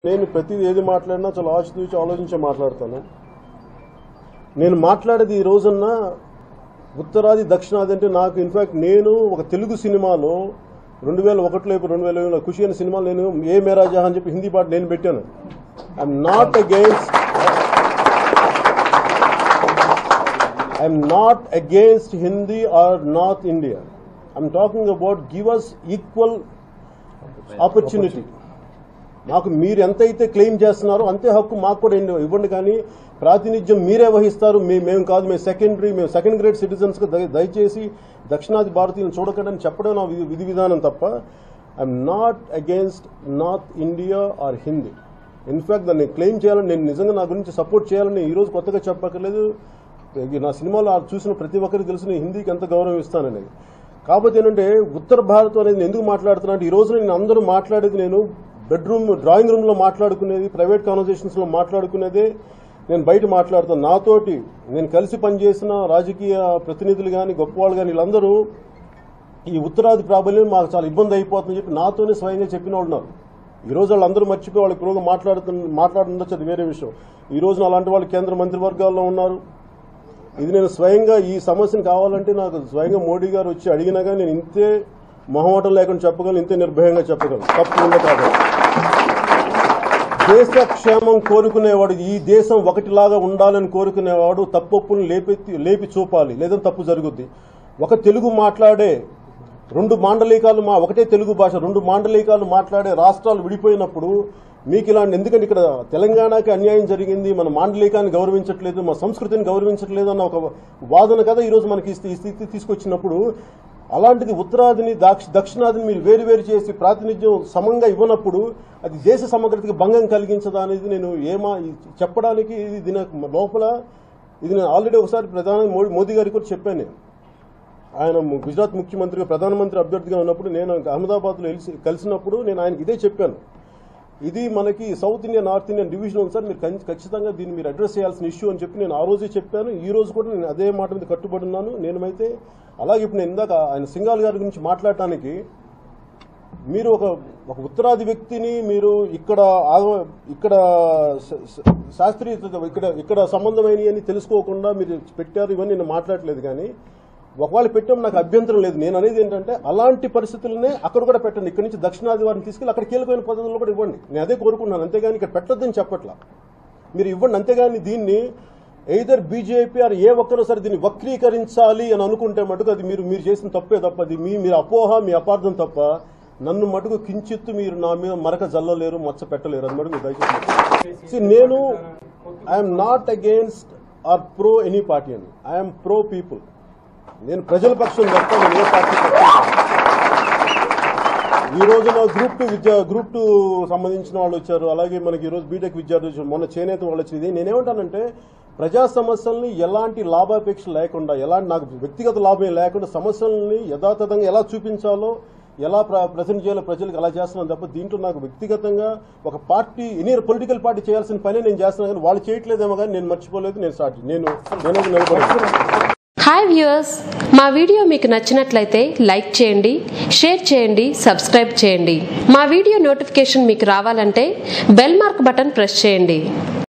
నేను ప్రతిదీ ఏది మాట్లాడినా చాలా ఆచితూచి ఆలోచించి మాట్లాడతాను నేను మాట్లాడేది ఈ రోజున్న ఉత్తరాది దక్షిణాది అంటే నాకు ఇన్ఫాక్ట్ నేను ఒక తెలుగు సినిమాలో రెండు వేల ఒకటిలో ఇప్పుడు రెండు వేల ఏడులో ఖుషి అనే సినిమాలో నేను ఏ మేరా జహా అని చెప్పి హిందీ పాట నేను పెట్టాను I'm not against I'm not against Hindi or north India I'm talking about give us equal opportunity మాకు మీరు ఎంతైతే క్లెయిమ్ చేస్తున్నారో అంతే హక్కు మాకు కూడా ఇవ్వండి- ఇవ్వండి కానీ ప్రాతినిధ్యం మీరే వహిస్తారు మీ మేము కాదు మేము సెకండరీ మేము సెకండ్ గ్రేడ్ సిటిజన్స్ దయచేసి దక్షిణాది భారతీయులను చూడకండి అని చెప్పడం నా విధి విధి విధానం తప్ప I'm not against north India or Hindi in fact దాన్ని క్లెయిమ్ చేయాలని నేను నిజంగా నా గురించి సపోర్ట్ చేయాలని ఈ రోజు కొత్తగా చెప్పక్కర్లేదు ఈ నా సినిమాలో ఆ చూసిన ప్రతి ఒక్కరికి తెలిసిన హిందీకి ఎంత గౌరవం ఇస్తాననేది కాకపోతే ఏంటంటే ఉత్తర భారతం అనేది నేను ఎందుకు మాట్లాడుతున్నా అంటే ఈ రోజు నేను అందరూ మాట్లాడేది నేను బెడ్రూమ్ డ్రాయింగ్ రూమ్ లో మాట్లాడుకునేది ప్రైవేట్ కాన్వర్సేషన్స్ లో మాట్లాడుకునేదే నేను బయట మాట్లాడుతాను నాతోటి నేను కలిసి పనిచేసిన రాజకీయ ప్రతినిధులు కానీ గొప్పవాళ్ళు కానీ వీళ్ళందరూ ఈ ఉత్తరాది ప్రాబల్యం మాకు చాలా ఇబ్బంది అయిపోతుందని చెప్పి నాతోనే స్వయంగా చెప్పిన వాళ్ళు ఉన్నారు ఈ రోజు వాళ్ళందరూ మర్చిపోయి వాళ్ళకి ఇప్పుడు మాట్లాడుతు మాట్లాడుతుండొచ్చు అది వేరే విషయం ఈ రోజున అలాంటి వాళ్ళు కేంద్ర మంత్రివర్గాల్లో ఉన్నారు ఇది నేను స్వయంగా ఈ సమస్యను కావాలంటే నాకు స్వయంగా మోడీ గారు వచ్చి అడిగినా కానీ నేను ఇంతే మొహమాటం లేకుండా చెప్పగలను ఇంతే నిర్భయంగా చెప్పగలను తప్పు ఉందో కాదు దేశ క్షేమం కోరుకునేవాడు ఈ దేశం ఒకటిలాగా ఉండాలని కోరుకునేవాడు తప్పొప్పులను లేపి లేపి చూపాలి లేదంటే తప్పు జరుగుద్ది ఒక తెలుగు మాట్లాడే రెండు మాండలికాలు మా ఒకటే తెలుగు భాష రెండు మాండలికాలు మాట్లాడే రాష్ట్రాలు విడిపోయినప్పుడు మీకు ఇలాంటి ఎందుకంటే ఇక్కడ తెలంగాణకి అన్యాయం జరిగింది మన మాండలికాన్ని గౌరవించట్లేదు మన సంస్కృతిని గౌరవించట్లేదు అన్న ఒక వాదన కదా ఈరోజు మనకి ఈ స్థి- ఈ స్థితి తీసుకొచ్చినప్పుడు అలాంటిది ఉత్తరాదిని దాక్ష దక్షిణాదిని మీరు వేరు వేరు చేసి ప్రాతినిధ్యం సమంగా ఇవ్వనప్పుడు అది దేశ సమగ్రతకి భంగం కలిగించదా అనేది నేను ఏమా చెప్పడానికి ఇది దీని యొక్క లోపల ఇది నేను ఆల్రెడీ ఒకసారి ప్రధాని మోడీ మోదీ గారికి కూడా చెప్పాను నేను ఆయన ము- గుజరాత్ ముఖ్యమంత్రిగా ప్రధానమంత్రి అభ్యర్థిగా ఉన్నప్పుడు నేను అహ్మదాబాద్లో కలిసి కలిసినప్పుడు నేను ఆయనకి ఇదే చెప్పాను ఇది మనకి south India north Indian division ఉంది సార్ మీరు ఖచ్చి- ఖచ్చితంగా దీన్ని మీరు అడ్రస్ చేయాల్సిన ఇష్యూ అని చెప్పి నేను ఆ రోజే చెప్పాను ఈ రోజు కూడా నేను అదే మాట మీద కట్టుబడి ఉన్నాను నేనైతే అలాగే ఇప్పుడు నేను ఇందాక ఆయన సింగాల్ గారి గురించి మాట్లాడటానికి మీరు ఒక ఒక ఉత్తరాది వ్యక్తిని మీరు ఇక్కడ ఆగ- ఇక్కడ శ- శ- శాస్త్రీయత ఇక్కడ ఇక్కడ సంబంధమైనవి అని తెలుసుకోకుండా మీరు పెట్టారు ఇవన్నీ నేను మాట్లాడలేదు కానీ ఒకవేళ పెట్టాం నాకు అభ్యంతరం లేదు నేను అనేది ఏంటంటే అలాంటి పరిస్థితులనే అక్కడ కూడా పెట్టండి ఇక్కడ నుంచి దక్షిణాది వారిని తీసుకెళ్ళి అక్కడ కీలకమైన పద్ధతుల్లో కూడా ఇవ్వండి నేను అదే కోరుకుంటున్నాను అంతేగాని ఇక్కడ పెట్టొద్దని చెప్పట్లా మీరు ఇవ్వండి అంతేగాని దీన్ని ఎయిదర్ బీజేపీ ఆర్ ఏ ఒక్కరో సరే దీన్ని వక్రీకరించాలి అని అనుకుంటే మటుకు అది మీరు మీరు చేసిన తప్పే తప్ప అది మీ మీరు అపోహ మీ అపార్థం తప్ప నన్ను మటుకు కించిత్తు మీరు నా మీద మరక జల్లలేరు మచ్చ పెట్టలేరు అది మటుకు దయచేసి See, నేను I'm not against or pro any party అని ఐఎమ్ ప్రో పీపుల్ నేను ప్రజల పక్షం తప్ప నేను ఏ పార్టీ పక్షం కాదు. ఈ రోజున గ్రూప్ టూ విద్యా గ్రూప్ టూ సంబంధించిన వాళ్ళు వచ్చారు అలాగే మనకి ఈ రోజు బీటెక్ విద్యార్థులు వచ్చారు మొన్న చేనేత వాళ్ళు వచ్చింది నేనేమంటానంటే ప్రజా సమస్యల్ని ఎలాంటి లాభాపేక్ష లేకుండా ఎలాంటి నాకు వ్యక్తిగత లాభం లేకుండా సమస్యల్ని యథాతథంగా ఎలా చూపించాలో ఎలా ప్రజెంట్ చేయాలో ప్రజలకు అలా చేస్తున్నాను తప్ప దీంట్లో నాకు వ్యక్తిగతంగా ఒక పార్టీ ఎనీ పొలిటికల్ పార్టీ చేయాల్సిన పనే నేను చేస్తున్నాను కానీ వాళ్ళు చేయట్లేదేమో కానీ నేను మర్చిపోలేదు నేను స్టార్ట్ నేను నేను నిలబడి హాయ్ వ్యూయర్స్ మా వీడియో మీకు నచ్చినట్లయితే లైక్ చేయండి షేర్ చేయండి సబ్స్క్రైబ్ చేయండి మా వీడియో నోటిఫికేషన్ మీకు రావాలంటే బెల్ మార్క్ బటన్ ప్రెస్ చేయండి